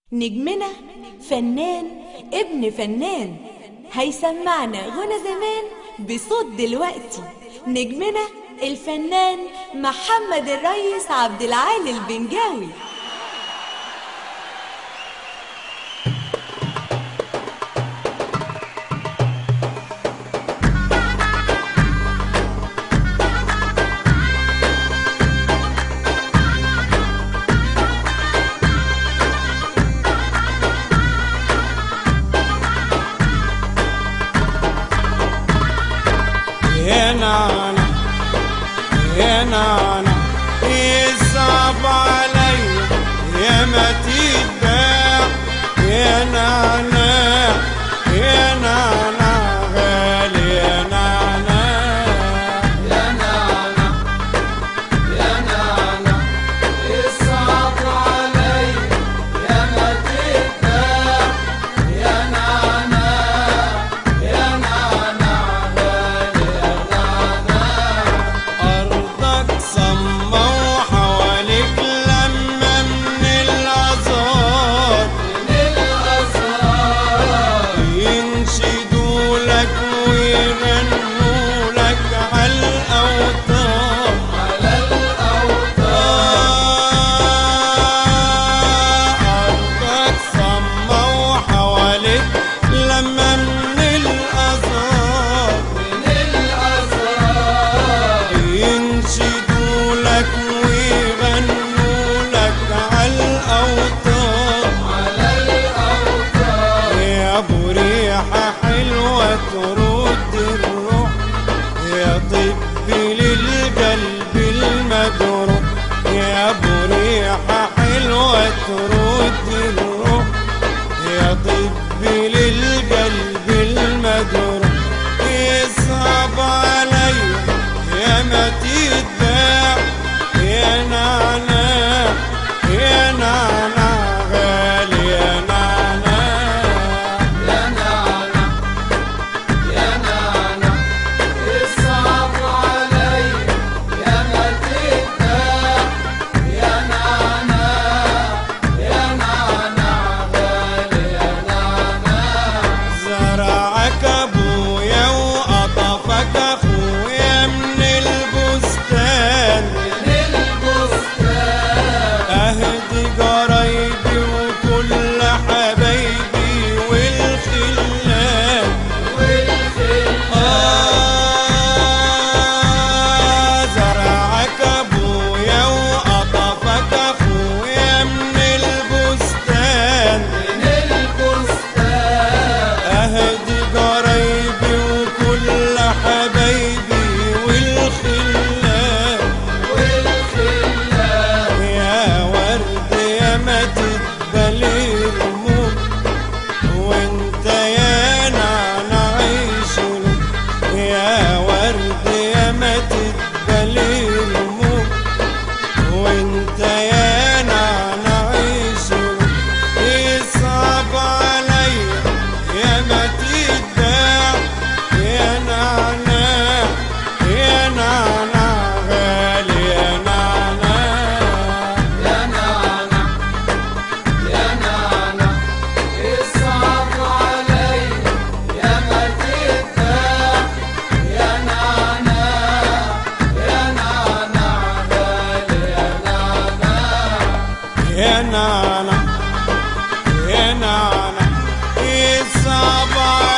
نجمنا فنان ابن فنان هيسمعنا غنى زمان بصوت دلوقتي نجمنا الفنان محمد الريس عبد العالي البنجاوي يا نانا يا نانا يصعب علي يا ما تتباع يا نانا يا نانا غالي يا نانا يا نانا يا نانا يصعب علي يا ما تتباع يا نانا يا نانا أرضك صمة وحواليك لما من الأزهار من الأزهار ينشدوا لك ويغنوا لك على الأوتار على الأوتار أرضك صمة وحواليك لما من الأزهار من الأزهار ينشدوا لك ويغنوا لك على الأوتار على الأوتار يا أبو ريحة حلوة ترد الروح يا طب للقلب المجروح يا أبو ريحة حلوة ترد الروح يا طب للقلب المجروح يصعب علي يا ما تتباع يا نانا يا نانا غالي يا نانا يا نانا يا نانا يصعب علي يا ما تتباع يا نانا يا نانا غالي يا نانا زرعك ابويا وقطفك اخويا من البستان من البستان اهدي قرايبي وكل حبايبي والخلان آه زرعك ابويا وقطفك اخويا من البستان من البستان اهدي قرايبي وكل حبايبي والخلان والخلان يا ورد يا ما تتبلي رموك وانت يا نعنع عيشنا يا ورد يا ما تتبلي رموك وانت يا نعنع عيشنا يصعب علي يا ما تتباع يا نعناع يا نعناع غالي يا نعناع يا نعناع يا نعناع يصعب علي يا ما تتباع يا نعناع يا نعناع غالي يا نعناع يا نعناع يا نعناع يصعب